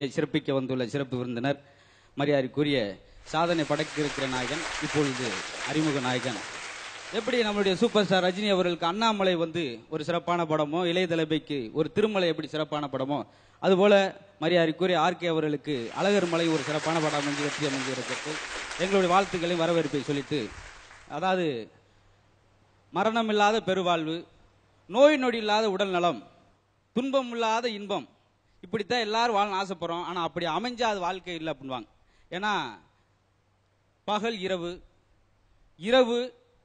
சிறப்பிக்க வந்துள்ள சிறப்பு விருந்தினர் மரியாதைக்குரிய சாதனை படைக்க இருக்கிற நாயகன் இப்பொழுது அறிமுக நாயகன் எப்படி நம்மளுடைய சூப்பர் ஸ்டார் ரஜினி அவர்களுக்கு அண்ணாமலை வந்து ஒரு சிறப்பான படமோ இளைய தலைமைக்கு ஒரு திருமலை எப்படி சிறப்பான படமோ அதுபோல மரியாதைக்குரிய ஆர்கே அவர்களுக்கு அழகர் மலை ஒரு சிறப்பான படம் அமைஞ்சு வெற்றி அமைஞ்சிருக்கிறது எங்களுடைய வாழ்த்துக்களை வரவேற்பை சொல்லிட்டு அதாவது மரணம் இல்லாத பெருவாழ்வு நோய் நொடி இல்லாத உடல் நலம் துன்பம் இல்லாத இன்பம் இப்படித்தான் எல்லாரும் வாழ ஆசைப்படுறோம் ஆனா அப்படி அமைஞ்சா அது வாழ்க்கை இல்லை அப்படின்வாங்க ஏன்னா பகல் இரவு இரவு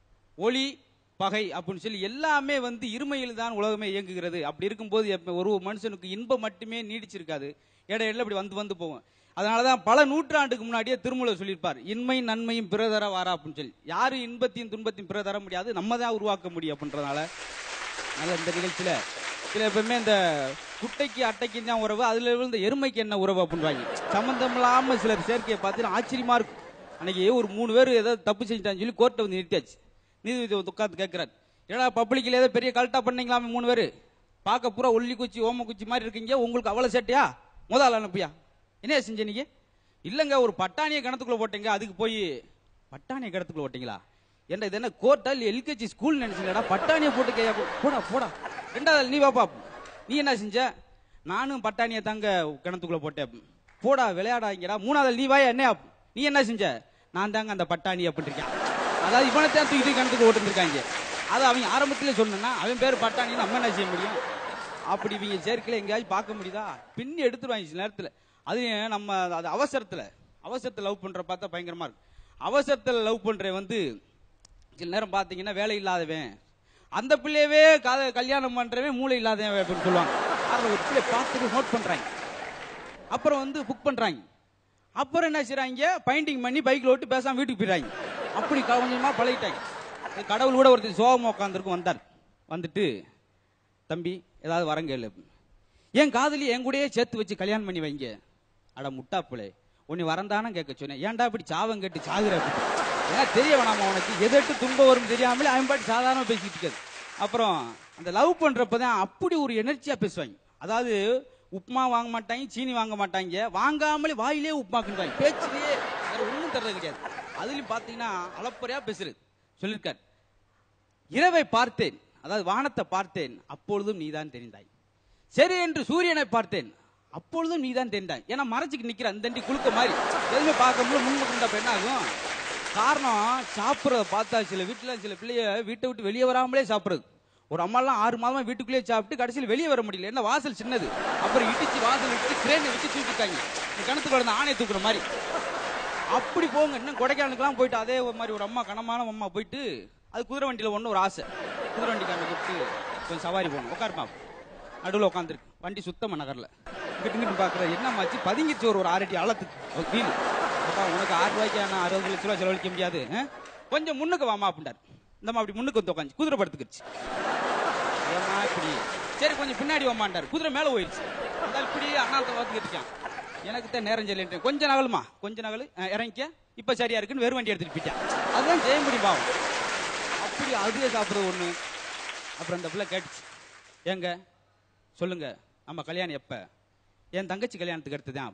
ஒளி பகை அப்படின்னு சொல்லி எல்லாமே வந்து இருமையில் தான் உலகமே இயங்குகிறது அப்படி இருக்கும்போது எப்ப ஒரு மனுஷனுக்கு இன்பம் மட்டுமே நீடிச்சிருக்காது இடையில இப்படி வந்து வந்து போகும் அதனாலதான் பல நூற்றாண்டுக்கு முன்னாடியே திருமூலர் சொல்லியிருப்பார் இன்மை நன்மையும் பிறதர வாரா அப்படின்னு சொல்லி யாரு இன்பத்தையும் துன்பத்தையும் பிற தர முடியாது நம்ம தான் உருவாக்க முடியும் அப்படின்றதுனால அதனால இந்த நிகழ்ச்சியில சில எப்பவுமே இந்த குட்டைக்கு அட்டைக்கு தான் உறவு அதுல இருந்து இந்த எருமைக்கு என்ன உறவு அப்படின்றாங்க சம்பந்தம் இல்லாம சிலர் சேர்க்கையை பார்த்து ஆச்சரியமா இருக்கும் அன்னைக்கு ஒரு மூணு பேர் ஏதோ தப்பு செஞ்சுட்டான்னு சொல்லி கோர்ட்டை வந்து நிறுத்தியாச்சு நீதிபதி வந்து உட்கார்ந்து கேட்கிறார் ஏடா பப்ளிக்ல ஏதோ பெரிய கல்ட்டா பண்ணீங்களாமே மூணு பேர் பார்க்க பூரா ஒல்லி குச்சி ஓம குச்சி மாதிரி இருக்கீங்க உங்களுக்கு அவ்வளவு சேட்டையா முதல்ல அனுப்பியா என்ன செஞ்ச நீங்க இல்லங்க ஒரு பட்டாணியை கிணத்துக்குள்ள போட்டீங்க அதுக்கு போய் பட்டாணியை கிணத்துக்குள்ள போட்டீங்களா என்ன இது என்ன கோர்ட்டா இல்ல எல்கேஜி ஸ்கூல் நினைச்சீங்கடா பட்டாணியை போட்டு கையா போடா போடா ரெண்டாவது நீ வாப்பா நீ என்ன செஞ்ச நானும் பட்டாணியை தாங்க கிணத்துக்குள்ள போட்டேன் போடா விளையாடாங்கடா மூணாவது நீ வாயா என்ன நீ என்ன செஞ்ச நான் தாங்க அந்த பட்டாணி அப்படின்னு இருக்கேன் அதாவது இவனை தான் தூக்கிட்டு கிணத்துக்கு ஓட்டுருக்காங்க அது அவங்க ஆரம்பத்திலே சொன்னா அவன் பேர் பட்டாணி நம்ம என்ன செய்ய முடியும் அப்படி இவங்க சேர்க்கையில எங்கேயாச்சும் பார்க்க முடியுதா பின்னி எடுத்துருவாங்க சில நேரத்துல அது நம்ம அது அவசரத்துல அவசரத்துல லவ் பண்ற பார்த்தா பயங்கரமா இருக்கு அவசரத்துல லவ் பண்ற வந்து சில நேரம் பாத்தீங்கன்னா வேலை இல்லாதவன் அந்த பிள்ளையவே காத- கல்யாணம் பண்றவன் மூளை இல்லாதவன் அப்படின்னு சொல்லுவாங்க அதில் ஒரு பிள்ளை பார்த்துட்டு நோட் பண்றாங்க அப்புறம் வந்து புக் பண்றாங்க அப்புறம் என்ன செய்றாங்க பைண்டிங் பண்ணி பைக்ல ஓட்டு பேசாம வீட்டுக்கு போயிடுறாங்க அப்படி க- கொஞ்சமா பழகிட்டாங்க அது கடவுள் கூட ஒருத்தர் சோகமா உட்காந்துருக்கும் வந்தார் வந்துட்டு தம்பி ஏதாவது வரங்க இல்லை என் காதலி என் கூடயே சேர்த்து வச்சு கல்யாணம் பண்ணி வைங்க அட முட்டாப்புளே உன்னை வரந்தானே கேட்க சொன்னேன் ஏன்டா இப்படி சாவம் கேட்டு சாகுற அப்படி? ஏன்னா தெரிய வேணாமா உனக்கு எதட்டு துன்பம் வரும் தெரியாமலே அவன் பாட்டு சாதாரண பேசிட்டு இருக்காது அப்புறம் அந்த லவ் பண்றப்பதான் அப்படி ஒரு எனர்ஜியா பேசுவாங்க அதாவது உப்புமா வாங்க மாட்டாங்க சீனி வாங்க மாட்டாங்க வாங்காமலே வாயிலே உப்புமா கிண்டுவாங்க பேச்சிலேயே வேற ஒண்ணும் தர்றது கிடையாது அதுலயும் பாத்தீங்கன்னா அளப்பறையா பேசுறது சொல்லியிருக்காரு இரவை பார்த்தேன் அதாவது வானத்தை பார்த்தேன் அப்பொழுதும் நீதான் தெரிந்தாய் சரி என்று சூரியனை பார்த்தேன் அப்பொழுதும் நீதான் தெரிந்தாய் ஏன்னா மறைச்சுக்கு நிக்கிற அந்த தண்டி குளுக்க மாதிரி எதுவுமே பார்க்க முடியல முன்னுக்கு இருந்தப்ப என்ன ஆகும் காரணம் சாப்பிட்றத பார்த்தா சில வீட்டுல சில பிள்ளைய வீட்டை விட்டு வெளியே வராமலே சாப்பிடுறது ஒரு அம்மாலாம் ஆறு மாதமா வீட்டுக்குள்ளேயே சாப்பிட்டு கடைசியில் வெளியே வர முடியல என்ன வாசல் சின்னது அப்புறம் இடிச்சு வாசல் இடிச்சு கிரேனை வச்சு தூக்கிட்டாங்க இந்த கிணத்துக்குள்ள இருந்த ஆணையை தூக்குற மாதிரி அப்படி போங்க இன்னும் கொடைக்கானலுக்குலாம் போயிட்டு அதே ஒரு மாதிரி ஒரு அம்மா கனமான அம்மா போயிட்டு அது குதிரை வண்டியில ஒண்ணு ஒரு ஆசை குதிரை வண்டிக்காரனை கூப்பிட்டு கொஞ்சம் சவாரி போகணும் உட்காருப்பா நடுவில் உட்காந்துருக்கு வண்டி சுத்தமா நகரல இங்கிட்டு இங்கிட்டு பாக்குற என்னமாச்சு பதுங்கிச்சு ஒரு ஒரு ஆறு அடி ஆழத்துக்கு வீல் அப்பா உனக்கு ஆறு ரூபாய்க்கு நான் அறுபது லட்ச ரூபாய் செலவழிக்க முடியாது ஆ? கொஞ்சம் முன்னுக்கு வாமா அப்படின்ட்டார் இந்தம்மா அப்படி முன்னுக்கு வந்து உட்காந்து குதிரை படுத்துக்கிடுச்சு ஏம்மா இப்படி சரி கொஞ்சம் பின்னாடி வாமாண்டார் குதிரை மேல போயிடுச்சு அந்த இப்படி அண்ணாத்த பார்த்துக்கிட்டு இருக்கான் எனக்கு தான் நேரம் சரியில்லை கொஞ்ச நகலுமா கொஞ்ச நகல் அஹ், இறங்கிக்க இப்ப சரியா இருக்குன்னு வெறும் வண்டி எடுத்துட்டு போயிட்டான் அதுதான் செய்ய முடியும் பாவம் அப்படி அதுவே சாப்பிடுறது ஒண்ணு அப்புறம் அந்த பிள்ளை கேட்டுச்சு ஏங்க சொல்லுங்க நம்ம கல்யாணம் எப்ப என் தங்கச்சி கல்யாணத்துக்கு அடுத்துதான்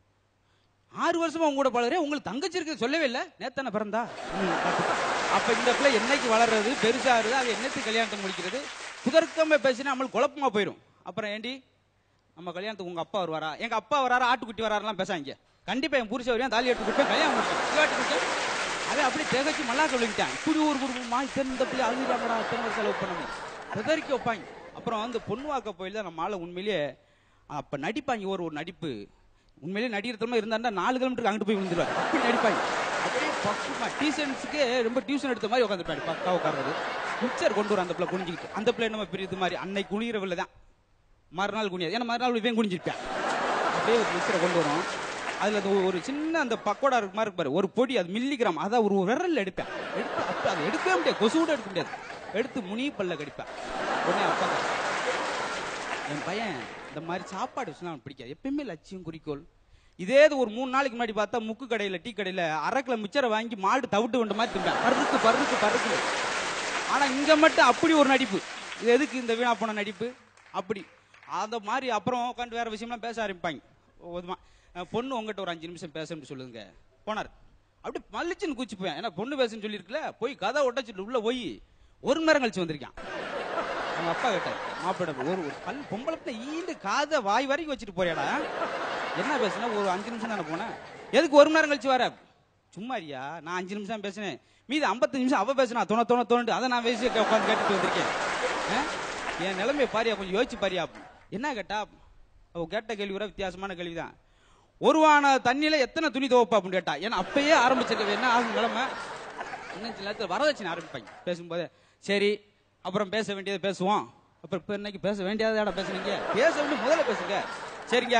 ஆறு வருஷமா உங்க கூட பழகுறேன் உங்களுக்கு தங்கச்சி இருக்கு சொல்லவே இல்ல நேத்தான பிறந்தா ம், பார்த்துக்க. அப்ப இந்த பிள்ளை என்னைக்கு வளர்றது பெருசாருது அது என்னத்துக்கு கல்யாணத்தை முடிக்கிறது குதர்க்கமா பேசினா நம்மளுக்கு குழப்பமா போயிடும் அப்புறம் ஏண்டி நம்ம கல்யாணத்துக்கு உங்க அப்பா வருவாரா எங்க அப்பா வராரா ஆட்டுக்குட்டி வராரெல்லாம் பேசாங்க கண்டிப்பா என் புருஷ வரையும் தாலி எடுத்து கொடுப்பேன் கல்யாணம் முடிச்சேன் இவாட்டி முடிச்சேன் அவன் அப்படியே திகச்சு மல்லா சொல்லிக்கிட்டான் இப்படி ஒரு குடும்பமா இத்தனை இந்த பிள்ளை அழுகிறாங்கடா இத்தனை வருஷம் செலவு பண்ணணும் பெதறிக்க வைப்பாங்க அப்புறம் வந்து பொண்ணு வாக்க போயில நம்ம ஆளை உண்மையிலேயே அப்ப நடிப்பாங்க ஒரு ஒரு நடிப்பு உண்மையிலேயே நடிகர் இருந்தாருன்னா நாலு கிலோமீட்டருக்கு அங்கிட்டு போய் விழுந்துருவாரு அப்படி நடிப்பாங்க அப்படியே பக்குமா டியூஷன்ஸுக்கு ரொம்ப டியூஷன் எடுத்த மாதிரி உட்காந்துருப்பாரு பக்கா உட்கார்றது மிக்சர் கொண்டு வரும் அந்த பிள்ளை குனிஞ்சிக்கிட்டு அந்த பிள்ளை நம்ம பெரிய இது மாதிரி அன்னைக்கு குனிகிறவில்ல தான் மறுநாள் குனியாது ஏன்னா மறுநாள் இவன் குனிஞ்சிருப்பேன் அப்படியே ஒரு மிக்சரை கொண்டு வரும் அதுல அந்த ஒரு சின்ன அந்த பக்கோடா இருக்கு மாதிரி இருக்கு பாரு ஒரு பொடி அது மில்லிகிராம் அதான் ஒரு விரல்ல எடுப்பேன் எடுத்து அப்ப அதை எடுக்கவே முடியாது கொசு கூட எடுக்க முடியாது எடுத்து முனி பல்ல கடிப்பேன் உடனே அப்பா கேட்டார், என் பையன் இந்த மாதிரி சாப்பாடு விஷயம் அவனுக்கு பிடிக்காது எப்பயுமே லட்சியம் குறிக்கோள் இதே இது ஒரு மூணு நாளைக்கு முன்னாடி பார்த்தா முக்கு கடையில டீ கடையில அரை கிலோ மிச்சரை வாங்கி மாடு தவிட்டு வந்த மாதிரி திம்பேன் பருக்கு பருக்கு பருக்கு ஆனா இங்க மட்டும் அப்படி ஒரு நடிப்பு இது எதுக்கு இந்த வீணா போன நடிப்பு அப்படி அந்த மாதிரி அப்புறம் உட்காந்து வேற விஷயம்லாம் பேச ஆரம்பிப்பாங்க போதுமா அஹ், பொண்ணு உங்ககிட்ட ஒரு அஞ்சு நிமிஷம் பேசணும்னு சொல்லுங்க போனார் அப்படி மல்லிச்சுன்னு கூச்சி போயேன் ஏன்னா பொண்ணு பேசுன்னு சொல்லியிருக்கல போய் கதை ஒட்டச்சிட்டு உள்ள போய் ஒரு மணி நேரம் கழிச்சு வந்திருக்கான் அவங்க அப்பா கேட்டார் மாப்பிள்ள ஒரு ஒரு பல் பொம்பளை பிள்ளை ஈண்டு காதை வாய் வரைக்கும் வச்சுட்டு போறியாடா என்ன பேசுன ஒரு அஞ்சு நிமிஷம் தானே போனேன் எதுக்கு ஒரு மணி நேரம் கழிச்சு வர சும்மா இருயா நான் அஞ்சு நிமிஷம் பேசினேன் மீதி ஐம்பத்தஞ்சு நிமிஷம் அவ பேசினா தொண தொண தோண்டு அதை நான் பேசி உட்காந்து கேட்டுட்டு வந்திருக்கேன் ஆ? என் நிலைமையை பாரியா கொஞ்சம் யோசிச்சு பாரியா என்ன கேட்டா அவ கேட்ட கேள்வி கூட வித்தியாசமான கேள்விதான் ஒருவான தண்ணியில எத்தனை துணி துவைப்பா அப்படின்னு கேட்டா ஏன்னா அப்பயே ஆரம்பிச்சிருக்க என்ன ஆகும் நிலைமை இன்னும் சில நேரத்தில் வரதட்சணை ஆரம்பிப்பாங்க பேசும்போது சரி அப்புறம் பேச வேண்டியதை பேசுவோம் அப்புறம் இப்போ இன்னைக்கு பேச வேண்டியதை பேசுனீங்க பேச வேண்டிய முதல்ல பேசுங்க சரிங்க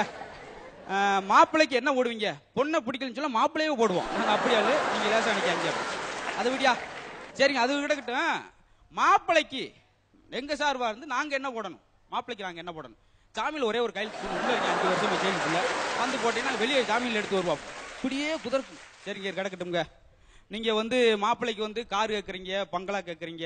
அஹ், மாப்பிள்ளைக்கு என்ன போடுவீங்க பொண்ணை பிடிக்கலன்னு சொல்ல மாப்பிள்ளையே போடுவோம் நாங்கள் அப்படியா நீங்க லேசா நினைக்காங்க அது விடியா சரிங்க அது கிடக்கட்டும் மாப்பிள்ளைக்கு எங்க சார்பா இருந்து நாங்க என்ன போடணும் மாப்பிள்ளைக்கு நாங்க என்ன போடணும் சாமியில் ஒரே ஒரு கையில் உள்ள இருக்கேன் அஞ்சு வருஷம் ஜெயிலுக்குள்ள வந்து போட்டீங்கன்னா வெளியே ஜாமீன்ல எடுத்து வருவோம் இப்படியே குதர்க்கும் சரிங்க கிடக்கட்டும்ங்க நீங்க வந்து மாப்பிள்ளைக்கு வந்து கார் கேட்குறீங்க பங்களா கேட்குறீங்க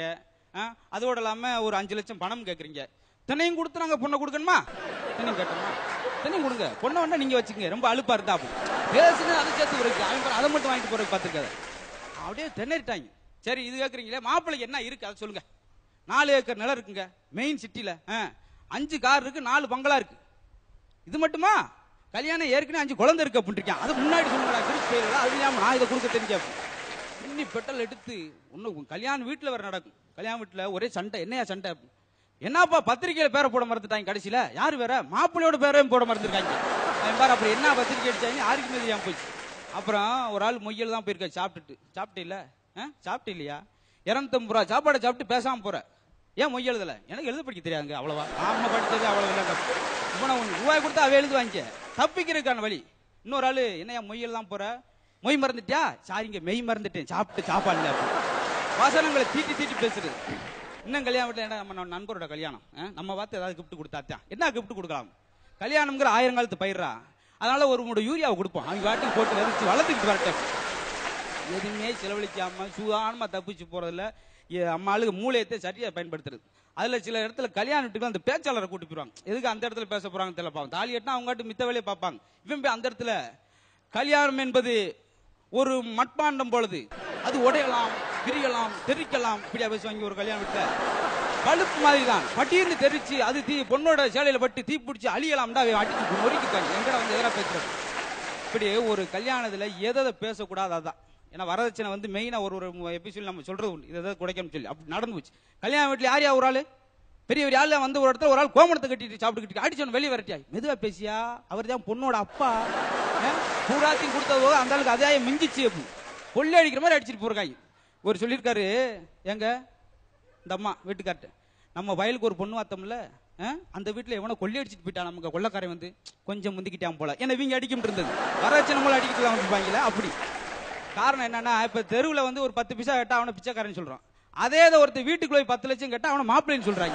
அதோட இல்லாம ஒரு அஞ்சு லட்சம் பணம் கேட்குறீங்க தினையும் கொடுத்து நாங்க பொண்ணை கொடுக்கணுமா தினையும் கேட்டோமா தினையும் கொடுங்க பொண்ணை வேணா நீங்க வச்சுக்கங்க ரொம்ப அலுப்பா இருந்தா அப்படி பேசுங்க அதை சேர்த்து இருக்கு அவன் பாரு, அதை மட்டும் வாங்கிட்டு போறதுக்கு பார்த்துருக்காத அப்படியே திணறிட்டாங்க சரி இது கேட்குறீங்களே மாப்பிள்ளைக்கு என்ன இருக்கு அதை சொல்லுங்க நாலு ஏக்கர் நிலம் இருக்குங்க மெயின் சிட்டில அஞ்சு கார் இருக்கு நாலு பங்களா இருக்கு இது மட்டுமா கல்யாணம் ஏற்கனவே அஞ்சு குழந்தை இருக்கு அப்படின்னு இருக்கான் அது முன்னாடி சொல்லுங்களா திருப்பி போயிடல அது இல்லாம நான் இதை கொடுக்க தெரிஞ்ச இன்னி பெட்டல் எடுத்து இன்னும் கல்யாணம் வீட்டுல வேற நடக்கும் கல்யாண வீட்டுல ஒரே சண்டை என்னையா சண்டை என்னப்பா பத்திரிக்கையில பேரை போட மறந்துட்டாங்க கடைசியில யாரு வேற மாப்பிள்ளையோட பேரையும் போட மறந்துருக்காங்க அவன் பாரு அப்புறம் என்ன பத்திரிக்கை அடிச்சாங்க யாருக்குமே தெரியாம போச்சு அப்புறம் ஒரு ஆள் மொய்யல் தான் போயிருக்காரு சாப்பிட்டுட்டு சாப்பிட்டு இல்ல சாப்பிட்டு இல்லையா இரநூத்தம்பது ரூபா சாப்பாடை சாப்பிட்டு பேசாம போற ஏன் மொய் எழுதல எனக்கு எழுத படிக்க தெரியாதுங்க அவ்வளவா நாம படிச்சது அவ்வளவு இல்லைங்க இப்போ நான் உனக்கு ரூபாய் கொடுத்தா அவ எழுது வாங்கிக்க தப்பிக்கிறதுக்கான வழி இன்னொரு ஆளு என்னையா மொய் எழுதாம போற மொய் மறந்துட்டியா சாரிங்க மெய் மறந்துட்டேன் சாப்பிட்டு சாப்பாடு இல்லை வாசனங்களை தீட்டி தீட்டி பேசுறது இன்னும் கல்யாணம் வீட்டில் என்ன நம்ம நண்பரோட கல்யாணம் ஆ? நம்ம பார்த்து ஏதாவது கிஃப்ட் கொடுத்தாத்தான் என்ன கிஃப்ட் கொடுக்கலாம் கல்யாணம்ங்கிற ஆயிரம் காலத்து பயிரா அதனால ஒரு மூணு யூரியாவை கொடுப்போம் அவங்க வாட்டுக்கு போட்டு விதைச்சு வளர்த்துக்கிட்டு வரட்டும் எதுவுமே செலவழிக்காம சுகானமா தப்பிச்சு போறதுல எ- நம்ம ஆளுங்க மூளையத்தை சரியா பயன்படுத்துறது அதுல சில இடத்துல கல்யாண வீட்டுக்கு அந்த பேச்சாளரை கூட்டி போயிருவாங்க எதுக்கு அந்த இடத்துல பேச போறாங்க தெரியல பாவம் தாலி கட்டினா அவங்க மித்த வேலையை பார்ப்பாங்க இவன் போய் அந்த இடத்துல கல்யாணம் என்பது ஒரு மட்பாண்டம் போலது அது உடையலாம் விரியலாம் தெரிக்கலாம் இப்படியா பேசுவாங்க ஒரு கல்யாண வீட்டுல பழுப்பு மாதிரி தான் பட்டீர்னு தெரிச்சு அது தீ பொண்ணோட சேலையில பட்டு தீ பிடிச்சி அழியலாம்டா அவன் அடிச்சு நொறுக்கிட்டாங்க எங்கடா வந்து எதிராக பேசுறது இப்படி ஒரு கல்யாணத்துல எதை பேசக்கூடாது அதான் ஏன்னா வரதட்சணை வந்து மெயினா ஒரு ஒரு எபிசோட் நம்ம சொல்றது உண்டு இதை எதாவது குடைக்கணும்னு சொல்லி அப்படி நடந்து போச்சு கல்யாண வீட்டுல யார் யா ஒரு ஆளு பெரிய பெரிய ஆளு வந்து ஒரு இடத்துல ஒரு ஆள் கோமணத்தை கட்டிட்டு சாப்பிட்டுக்கிட்டு அடிச்சவன் வெளியே வரட்டியா மெதுவா பேசியா அவர் தான் பொண்ணோட அப்பா அஹ், பூராத்தையும் கொடுத்தது போக அந்த ஆளுக்கு அதே மிஞ்சிச்சு அப்படி. கொள்ளை அடிக்கிற மாதிரி அடிச்சிட்டு போறாங்க ஒரு சொல்லியிருக்காரு எங்க இந்த அம்மா வீட்டுக்கார்ட்ட நம்ம வயலுக்கு ஒரு பொண்ணு வாத்தோம்ல அஹ், அந்த வீட்டுல எவனோ கொள்ளை அடிச்சிட்டு போயிட்டான் நமக்கு கொள்ளக்காரன் வந்து கொஞ்சம் முந்திக்கிட்டான் போல ஏன்னா இவங்க அடிக்கிட்டு இருந்தது வரட்சி நம்மள அடிக்கலாம் வந்துருப்பாங்களே அப்படி காரணம் என்னன்னா இப்ப தெருவுல வந்து ஒரு பத்து பிசா கேட்டா அவனை பிச்சைக்காரன் சொல்றான் அதே இதை ஒருத்தர் வீட்டுக்குள்ள போய் பத்து லட்சம் கேட்டா அவனை மாப்பிள்ளைன்னு சொல்றாங்க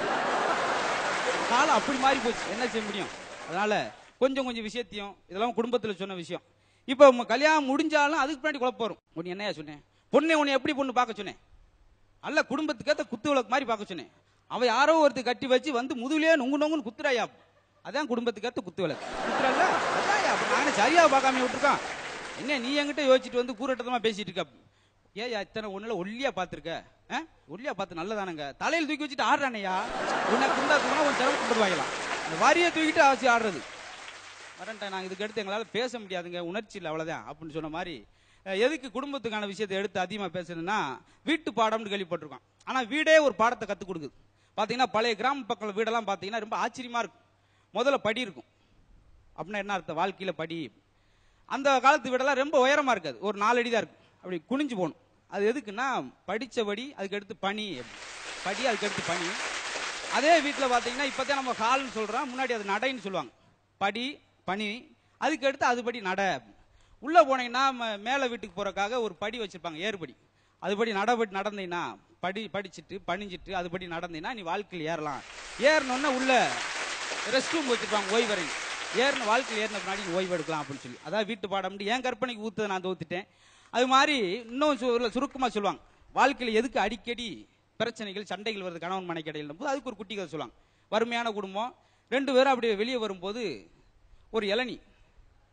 காலம் அப்படி மாறி போச்சு என்ன செய்ய முடியும் அதனால கொஞ்சம் கொஞ்சம் விஷயத்தையும் இதெல்லாம் குடும்பத்துல சொன்ன விஷயம் இப்போ உங்க கல்யாணம் முடிஞ்சாலும் அதுக்கு பின்னாடி குழப்பம் வரும் உன்னை என்னையா சொன்னேன் பொண்ணை உன்னை எப்படி பொண்ணு பார்க்க சொன்னேன் அல்ல குடும்பத்துக்கேத்த குத்து விளக்கு மாதிரி பார்க்க சொன்னேன் அவ யாரோ ஒருத்தர் கட்டி வச்சு வந்து முதுகுலயே நொங்கு நொங்குன்னு குத்துறாயா அதான் குடும்பத்துக்கேத்த குத்து விளக்கு குத்துறல்ல அதான்யா அப்ப நானே சரியா பார்க்காம விட்டுருக்கான் என்ன நீ என்கிட்ட யோசிச்சுட்டு வந்து கூரட்டமா பேசிட்டு இருக்க ஏயா இத்தனை ஒண்ணுல ஒல்லியா பாத்துருக்க ஒல்லியா பார்த்து நல்லதானங்க தலையில தூக்கி வச்சுட்டு ஆடுறானையா உன்னை குண்டா தூக்கினா உன் சிரமம் கொண்டு வாங்கலாம் அந்த வரியை தூக்கிட்டு ஆச்சு ஆடுறது வரேன்டா நான் இதுக்கு அடுத்து எங்களால் பேச முடியாதுங்க உணர்ச்சி இல்லை அவ்வளோதான் அப்படின்னு சொன்ன மாதிரி அஹ், எதுக்கு குடும்பத்துக்கான விஷயத்தை எடுத்து அதிகமாக பேசுறதுன்னா வீட்டு பாடம்னு கேள்விப்பட்டிருக்கோம் ஆனால் வீடே ஒரு பாடத்தை கற்றுக் கொடுக்குது பார்த்தீங்கன்னா பழைய கிராம பக்கம் வீடெல்லாம் பார்த்தீங்கன்னா ரொம்ப ஆச்சரியமா இருக்கும் முதல்ல படி இருக்கும் அப்படின்னா என்ன அர்த்தம் வாழ்க்கையில படி அந்த காலத்து வீடெல்லாம் ரொம்ப உயரமா இருக்காது ஒரு நாலு அடி தான் இருக்கும் அப்படி குனிஞ்சு போகணும் அது எதுக்குன்னா படிச்சபடி அதுக்கு அடுத்து பனி படி அதுக்கு அடுத்து பனி அதே வீட்டில் பார்த்தீங்கன்னா இப்போதான் நம்ம ஹால்னு சொல்றோம் முன்னாடி அது நடைன்னு சொல்லுவாங்க படி பனி அதுக்கு அடுத்து அதுபடி நட உள்ள போனீங்கன்னா ம- மேல வீட்டுக்கு போறதுக்காக ஒரு படி வச்சிருப்பாங்க ஏறுபடி அதுபடி நடபடி நடந்தீங்கன்னா படி படிச்சுட்டு பணிஞ்சிட்டு அதுபடி நடந்தீங்கன்னா நீ வாழ்க்கையில் ஏறலாம் ஏறணுன்னா உள்ள ரெஸ்ட் ரூம் வச்சிருப்பாங்க ஓய்வறை ஏறின வாழ்க்கையில் ஏறின பின்னாடி நீ ஓய்வு எடுக்கலாம் அப்படின்னு சொல்லி அதாவது வீட்டு பாடம் என் கற்பனைக்கு ஊத்துதை நான் தோத்துட்டேன் அது மாதிரி இன்னும் சு- சுருக்கமா சொல்லுவாங்க வாழ்க்கையில் எதுக்கு அடிக்கடி பிரச்சனைகள் சண்டைகள் வருது கணவன் மனைக்கு இடையில போது அதுக்கு ஒரு குட்டி கதை சொல்லுவாங்க வறுமையான குடும்பம் ரெண்டு பேரும் அப்படி வெளியே வரும்போது ஒரு இளநி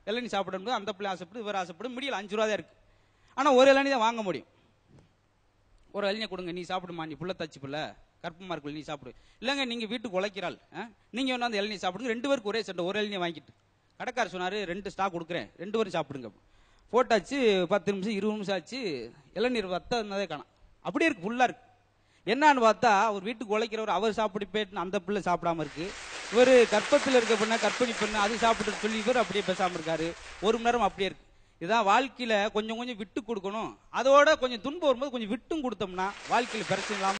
இளநீ சாப்பிடும்போது அந்த பிள்ளை ஆசைப்படும் இவர் ஆசைப்படும் முடியல அஞ்சு ரூபா தான் இருக்கு ஆனா ஒரு இளநீ தான் வாங்க முடியும் ஒரு இளநியை கொடுங்க நீ சாப்பிடுமா நீ புள்ள தச்சு புள்ள கற்பமா இருக்குல்ல நீ சாப்பிடு இல்லைங்க நீங்க வீட்டுக்கு உழைக்கிறாள் ஆ? நீங்க வேணா அந்த இளநீ சாப்பிடுங்க ரெண்டு பேருக்கு ஒரே சண்டை ஒரு இளநியை வாங்கிட்டு கடைக்காரர் சொன்னாரு ரெண்டு ஸ்டாக் கொடுக்குறேன் ரெண்டு பேரும் சாப்பிடுங்க போட்டாச்சு பத்து நிமிஷம் இருபது நிமிஷம் ஆச்சு இளநீர் வத்தனதே காணோம் அப்படியே இருக்கு ஃபுல்லா இருக்கு என்னன்னு பார்த்தா அவர் வீட்டுக்கு உழைக்கிறவர் அவர் சாப்பிடு போயிட்டு அந்த பிள்ளை சாப்பிடாம இருக்கு இவர் கற்பத்தில் இருக்க பொண்ண கற்பனை பண்ண அது சாப்பிட்டு சொல்லி இவர் அப்படியே பேசாம இருக்காரு ஒரு மணி நேரம் அப்படியே இருக்கு இதான் வாழ்க்கையில கொஞ்சம் கொஞ்சம் விட்டு கொடுக்கணும் அதோட கொஞ்சம் துன்பம் வரும்போது கொஞ்சம் விட்டும் கொடுத்தோம்னா வாழ்க்கையில பிரச்சனை இல்லாம